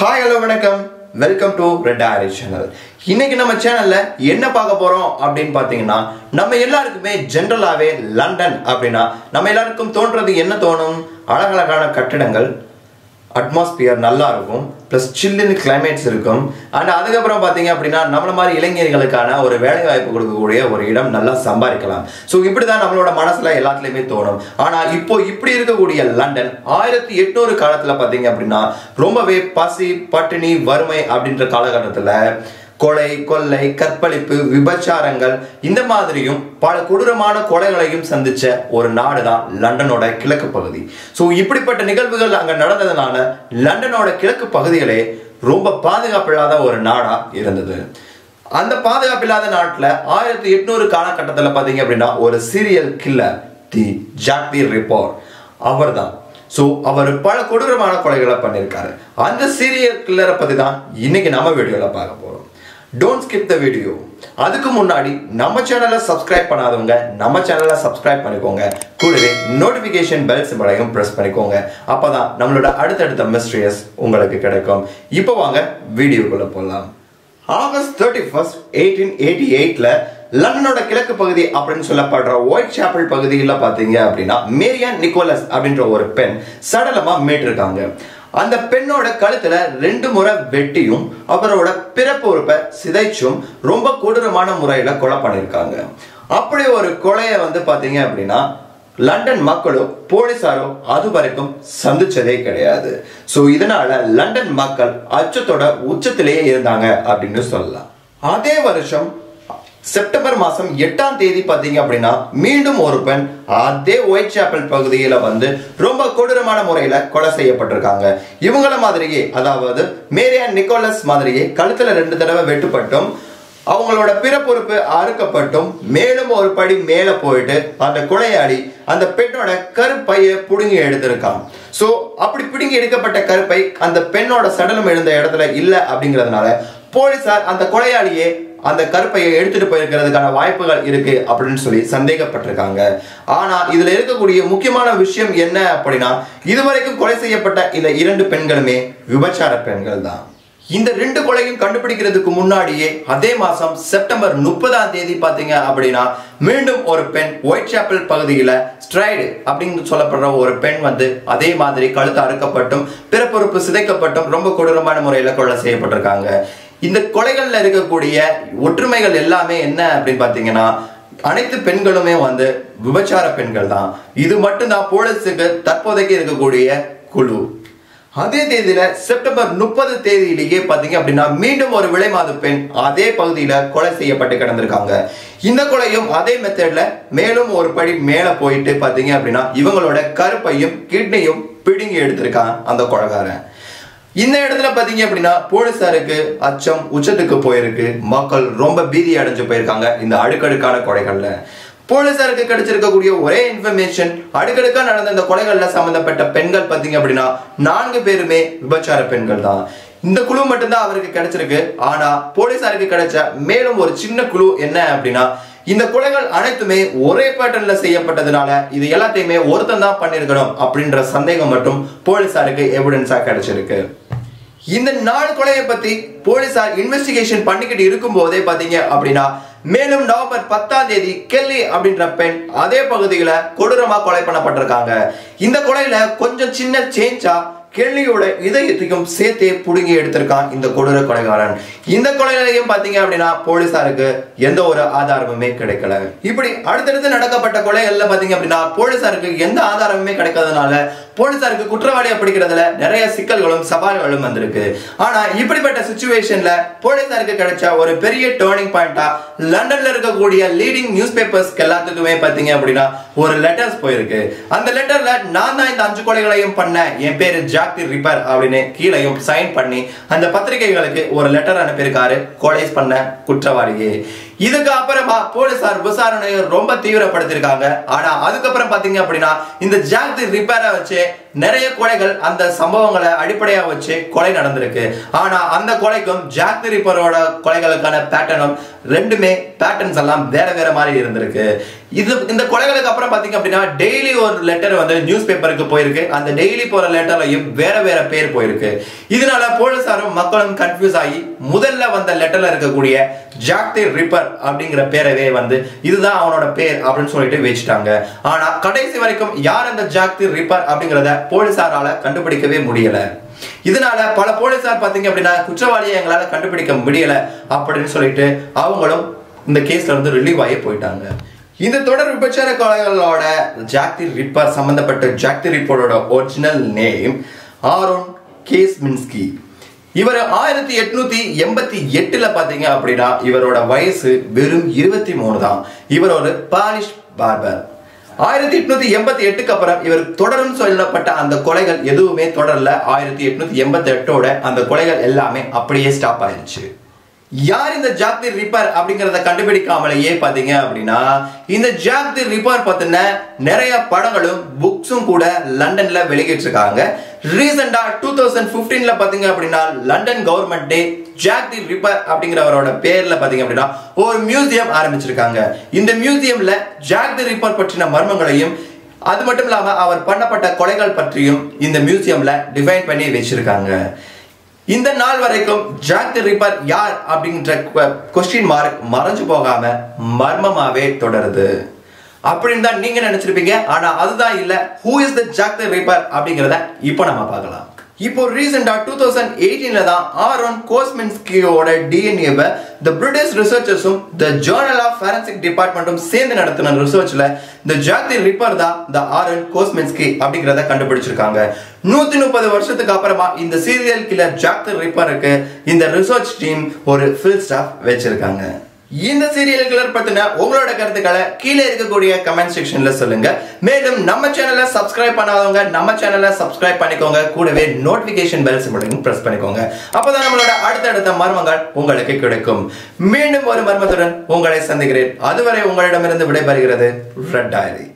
hi hello வணக்கம் welcome to red Aari channel இன்னைக்கு நம்ம சேனல்ல என்ன பார்க்க போறோம் அப்படின்னு பார்த்தீங்கன்னா நம்ம எல்லாருக்குமே ஜென்ரலாவே லண்டன் அப்படின்னா நம்ம எல்லாருக்கும் தோன்றது என்ன தோணும் அழகழகான கட்டிடங்கள் அட்மாஸ்பியர் நல்லா இருக்கும் ப்ளஸ் சில்லுன்னு கிளைமேட்ஸ் இருக்கும் அண்ட் அதுக்கப்புறம் பார்த்தீங்க அப்படின்னா நம்மள மாதிரி இளைஞர்களுக்கான ஒரு வேலை வாய்ப்பு கொடுக்கக்கூடிய ஒரு இடம் நல்லா சம்பாதிக்கலாம் ஸோ இப்படி தான் நம்மளோட மனசுல எல்லாத்துலேயுமே தோணும் ஆனால் இப்போ இப்படி இருக்கக்கூடிய லண்டன் ஆயிரத்தி எட்நூறு காலத்தில் பார்த்தீங்க அப்படின்னா ரொம்பவே பசி பட்டினி வறுமை அப்படின்ற காலகட்டத்தில் கொலை கொள்ளை கற்பழிப்பு விபச்சாரங்கள் இந்த மாதிரியும் பல கொடூரமான கொலைகளையும் சந்திச்ச ஒரு நாடு தான் லண்டனோட கிழக்கு பகுதி ஸோ இப்படிப்பட்ட நிகழ்வுகள் அங்க நடந்ததுனால லண்டனோட கிழக்கு பகுதிகளே ரொம்ப பாதுகாப்பில்லாத ஒரு நாடா இருந்தது அந்த பாதுகாப்பில்லாத நாட்டில் ஆயிரத்தி எட்நூறு காலகட்டத்தில் பார்த்தீங்க அப்படின்னா ஒரு serial killer the Jack the Ripper அவர் தான் ஸோ அவர் பல கொடூரமான கொலைகளை பண்ணியிருக்காரு அந்த சீரியல் கில்லரை பற்றி தான் இன்னைக்கு நம்ம வீடியோவில் பார்க்க போகிறோம் டோன்ட் ஸ்கிப் த வீடியோ அதுக்கு முன்னாடி நம்ம சேனலை சப்ஸ்கிரைப் பண்ணாதவங்க நம்ம சேனலை சப்ஸ்கிரைப் பண்ணிக்கோங்க கூடவே நோட்டிஃபிகேஷன் பெல் சிம்பளையும் ப்ரெஸ் பண்ணிக்கோங்க அப்பதான் நம்மளோட அடுத்தடுத்த மிஸ்ட்ரியஸ் உங்களுக்கு கிடைக்கும் இப்போ வாங்க வீடியோக்குள்ள போகலாம் August thirty first eighteen eighty எயிட்ல லண்டனோட கிழக்கு பகுதி அப்படின்னு சொல்லப்படுற ஒயிட் சாப்பிள் பகுதியில் பார்த்தீங்க அப்படின்னா மேரியான் நிக்கோலஸ் அப்படின்ற ஒரு பெண் சடலமா மீட்டிருக்காங்க அந்த பெண்ணோட கழுத்துல ரெண்டு முறை வெட்டியும் அவரோட பிறப்பு உறுப்பை சிதைச்சும் ரொம்ப கொடூரமான முறையில கொலை பண்ணியிருக்காங்க அப்படி ஒரு கொலையை வந்து பாத்தீங்க அப்படின்னா லண்டன் மக்களோ போலீசாரோ அது வரைக்கும் சந்திச்சதே கிடையாது ஸோ இதனால லண்டன் மக்கள் அச்சத்தோட உச்சத்திலேயே இருந்தாங்க அப்படின்னு சொல்லலாம் அதே வருஷம் செப்டம்பர் மாசம் எட்டாம் தேதி பார்த்தீங்க அப்படின்னா மீண்டும் ஒரு பெண் அதே ஒயிட் சாப்பல் பகுதியில் வந்து ரொம்ப கொடூரமான முறையில் கொலை செய்யப்பட்டிருக்காங்க இவங்கள மாதிரியே அதாவது மேரியான் நிக்கோலஸ் மாதிரியே கழுத்துல ரெண்டு தடவை வெட்டுப்பட்டும் அவங்களோட பிறப்புறுப்பு அறுக்கப்பட்டும் மேலும் ஒரு படி மேலே போயிட்டு அந்த கொலையாளி அந்த பெண்ணோட கருப்பையை பிடுங்கி எடுத்திருக்கான் ஸோ அப்படி பிடுங்கி எடுக்கப்பட்ட கருப்பை அந்த பெண்ணோட சடலம் எழுந்த இடத்துல இல்லை அப்படிங்கிறதுனால போலீசார் அந்த கொலையாளியே அந்த கருப்பையை எடுத்துட்டு போயிருக்கிறதுக்கான வாய்ப்புகள் இருக்கு அப்படின்னு சொல்லி சந்தேகப்பட்டிருக்காங்க ஆனா இதுல இருக்கக்கூடிய முக்கியமான விஷயம் என்ன அப்படின்னா இதுவரைக்கும் கொலை செய்யப்பட்ட இந்த இரண்டு பெண்களுமே விபச்சார பெண்கள் தான் இந்த ரெண்டு கொலையும் கண்டுபிடிக்கிறதுக்கு முன்னாடியே அதே மாசம் செப்டம்பர் முப்பதாம் தேதி பாத்தீங்க அப்படின்னா மீண்டும் ஒரு பெண் ஒயிட் சாப்பல் பகுதியில ஸ்ட்ரைடு அப்படின்னு சொல்லப்படுற ஒரு பெண் வந்து அதே மாதிரி கழுத்து அறுக்கப்பட்டும் பிறப்புறுப்பு சிதைக்கப்பட்டும் ரொம்ப கொடூரமான முறையில கொலை செய்யப்பட்டிருக்காங்க இந்த கொலைகள்ல இருக்கக்கூடிய ஒற்றுமைகள் எல்லாமே என்ன அப்படின்னு பாத்தீங்கன்னா அனைத்து பெண்களுமே வந்து விபச்சார பெண்கள் தான் இது மட்டும்தான் போலீஸுக்கு தற்போதைக்கு இருக்கக்கூடிய குழு அதே தேதியில செப்டம்பர் முப்பது தேதியிலேயே பாத்தீங்க அப்படின்னா மீண்டும் ஒரு விலைமாது பெண் அதே பகுதியில கொலை செய்யப்பட்டு கிடந்திருக்காங்க இந்த கொலையும் அதே மெத்தட்ல மேலும் ஒரு படி மேல போயிட்டு பாத்தீங்க அப்படின்னா இவங்களோட கருப்பையும் கிட்னியும் பிடுங்கி எடுத்திருக்கான் அந்த கொலைகாரன் இந்த இடத்துல பாத்தீங்க அப்படின்னா போலீசாருக்கு அச்சம் உச்சத்துக்கு போயிருக்கு மக்கள் ரொம்ப பீதி அடைஞ்சு போயிருக்காங்க இந்த அடுக்கடுக்கான கொலைகள்ல போலீசாருக்கு கிடைச்சிருக்கக்கூடிய ஒரே இன்ஃபர்மேஷன் அடுக்கடுக்கா நடந்த இந்த கொலைகள்ல சம்பந்தப்பட்ட பெண்கள் பாத்தீங்க அப்படின்னா நான்கு பேருமே விபச்சார பெண்கள் தான் இந்த குழு மட்டும்தான் அவருக்கு கிடைச்சிருக்கு ஆனா போலீசாருக்கு கிடைச்ச மேலும் ஒரு சின்ன குழு என்ன அப்படின்னா இந்த கொலைகள் அனைத்துமே ஒரே பேட்டர்ன்ல செய்யப்பட்டதுனால இது எல்லாத்தையுமே ஒருத்தன் தான் பண்ணிருக்கணும் அப்படின்ற சந்தேகம் மட்டும் போலீசாருக்கு எவிடன்ஸா கிடைச்சிருக்கு இந்த நாலு கொலையை பத்தி போலீசார் இன்வெஸ்டிகேஷன் பண்ணிக்கிட்டு இருக்கும் போதே பாத்தீங்க அப்படின்னா மேலும் நவம்பர் பத்தாம் தேதி கெல்லி அப்படின்ற பெண் அதே பகுதியில கொடூரமா கொலை பண்ணப்பட்டிருக்காங்க இந்த கொலையில கொஞ்சம் சின்ன சேஞ்சா கெல்லியோட இதயத்தையும் சேர்த்தே புடுங்கி எடுத்திருக்கான் இந்த கொடூர கொலைகாரன் இந்த கொலைகளையும் பாத்தீங்க அப்படின்னா போலீசாருக்கு எந்த ஒரு ஆதாரமுமே கிடைக்கல இப்படி அடுத்தடுத்து நடக்கப்பட்ட கொலைகள்ல பாத்தீங்க அப்படின்னா போலீசாருக்கு எந்த ஆதாரமுமே கிடைக்காதனால போலீசாருக்கு குற்றவாளியை பிடிக்கிறதுல நிறைய சிக்கல்களும் சவால்களும் வந்திருக்கு ஆனா இப்படிப்பட்ட சுச்சுவேஷன்ல போலீசாருக்கு கிடைச்ச ஒரு பெரிய டேர்னிங் பாயிண்டா லண்டன்ல இருக்கக்கூடிய லீடிங் நியூஸ் பேப்பர்ஸ்க்கு எல்லாத்துக்குமே பாத்தீங்க அப்படின்னா ஒரு லெட்டர்ஸ் போயிருக்கு அந்த லெட்டர்ல நான் தான் இந்த அஞ்சு கொலைகளையும் பண்ணேன் என் பேரு ஜாக்தி ரிப்பர் அப்படின்னு கீழையும் சைன் பண்ணி அந்த பத்திரிகைகளுக்கு ஒரு லெட்டர் அனுப்பியிருக்காரு கொலை பண்ண குற்றவாளியே இதுக்கு அப்புறமா போலீசார் விசாரணையை ரொம்ப தீவிரப்படுத்திருக்காங்க ஆனா அதுக்கப்புறம் பாத்தீங்க அப்படின்னா இந்த ஜாக்தி ரிப்பேரை வச்சு நிறைய கொலைகள் அந்த சம்பவங்களை அடிப்படையா வச்சு கொலை நடந்திருக்கு ஆனா அந்த கொலைக்கும் ஜாக் தி ரிப்பரோட கொலைகளுக்கான பேட்டர்னும் ரெண்டுமே பேட்டர்ன்ஸ் எல்லாம் வேற வேற மாதிரி இருந்திருக்கு இது இந்த கொலைகளுக்கு அப்புறம் பாத்தீங்க அப்படின்னா டெய்லி ஒரு லெட்டர் வந்து நியூஸ் பேப்பருக்கு போயிருக்கு அந்த டெய்லி போற லெட்டர்லையும் வேற வேற பேர் போயிருக்கு இதனால போலீசாரும் மக்களும் கன்ஃபியூஸ் ஆகி முதல்ல வந்த லெட்டர்ல இருக்கக்கூடிய ஜாக் தி ரிப்பர் அப்படிங்கிற பேரவே வந்து இதுதான் அவனோட பேர் அப்படின்னு சொல்லிட்டு வச்சுட்டாங்க ஆனா கடைசி வரைக்கும் யார் அந்த ஜாக் தி ரிப்பர் அப்படிங்கறத போலீசாரால கண்டுபிடிக்கவே முடியல இதனால பல போலீசார் பாத்தீங்க அப்படின்னா குற்றவாளியை எங்களால கண்டுபிடிக்க முடியல அப்படின்னு சொல்லிட்டு அவங்களும் இந்த கேஸ்ல இருந்து ரிலீவ் ஆகி போயிட்டாங்க இந்த தொடர் விபச்சார கொலைகளோட ஜாக்தி ரிப்பர் சம்பந்தப்பட்ட ஜாக்தி ரிப்பரோட original name Aaron Kosminski இவர் ஆயிரத்தி எட்நூத்தி எண்பத்தி எட்டுல பாத்தீங்க அப்படின்னா இவரோட வயசு வெறும் இருபத்தி மூணு தான் இவர் ஒரு பாலிஷ் பார்பர் ஆயிரத்தி எட்நூத்தி எண்பத்தி எட்டுக்கு அப்புறம் இவர் தொடரும் சொல்லப்பட்ட அந்த கொலைகள் எதுவுமே தொடரல ஆயிரத்தி எட்நூத்தி எண்பத்தி எட்டோட அந்த கொலைகள் எல்லாமே அப்படியே ஸ்டாப் ஆயிருச்சு யார் இந்த ஜாக் தி ரிப்பர் அப்படிங்கறத கண்டுபிடிக்காமலேயே பாத்தீங்க அப்படின்னா இந்த ஜாக் தி ரிப்பர் பத்தின நிறைய படங்களும் புக்ஸும் கூட லண்டன்ல வெளியிட்டிருக்காங்க ரீசெண்டா டூ தௌசண்ட் பிப்டீன்ல பாத்தீங்க அப்படின்னா London government day Jack the Ripper அப்படிங்கிறவரோட பேர்ல பாத்தீங்க அப்படின்னா ஒரு மியூசியம் ஆரம்பிச்சிருக்காங்க இந்த மியூசியம்ல ஜாக் தி ரிப்பர் பற்றின மர்மங்களையும் அது மட்டும் இல்லாம அவர் பண்ணப்பட்ட கொலைகள் பற்றியும் இந்த மியூசியம்ல டிஃபைன் பண்ணி வச்சிருக்காங்க இந்த நாள் வரைக்கும் ஜாக் தி ரிப்பர் யார் அப்படின்ற கொஸ்டின் மார்க் மறைஞ்சு போகாம மர்மமாவே தொடருது அப்படின்னு தான் நீங்க நினைச்சிருப்பீங்க ஆனா அதுதான் இல்ல who is the Jack the Ripper அப்படிங்கறத இப்போ நம்ம பார்க்கலாம் இப்போ ரீசெண்டா டூ தௌசண்ட் எயிட்டீன்ல தான் ஆரோன் கோஸ்மின்ஸ்கியோட டிஎன்ஏவை த பிரிட்டிஷ் ரிசர்ச்சர்ஸும் த ஜேர்னல் ஆஃப் ஃபாரன்சிக் டிபார்ட்மெண்ட்டும் சேர்ந்து நடத்தின ரிசர்ச்ல இந்த ஜாக் தி ரிப்பர் தான் த ஆரோன் கோஸ்மின்ஸ்கி அப்படிங்கிறத கண்டுபிடிச்சிருக்காங்க நூத்தி முப்பது வருஷத்துக்கு அப்புறமா இந்த சீரியல் கில்லர் ஜாக் தி ரிப்பருக்கு இந்த ரிசர்ச் டீம் ஒரு ஃபில் ஸ்டாஃப் வச்சிருக்காங்க இந்த சீரியல் கிளர் பத்தின உங்களோட கருத்துக்களை கீழே இருக்கக்கூடிய கமெண்ட் செக்ஷன்ல சொல்லுங்க மேலும் நம்ம சேனலை சப்ஸ்கிரைப் பண்ணாதவங்க நம்ம சேனலை சப்ஸ்கிரைப் பண்ணிக்கோங்க கூடவே நோட்டிபிகேஷன் பெல் சிம்பிளையும் பிரஸ் பண்ணிக்கோங்க அப்பதான் நம்மளோட அடுத்தடுத்த மர்மங்கள் உங்களுக்கு கிடைக்கும் மீண்டும் ஒரு மர்மத்துடன் உங்களை சந்திக்கிறேன் அதுவரை உங்களிடமிருந்து விடைபெறுகிறது ரெட் டைரி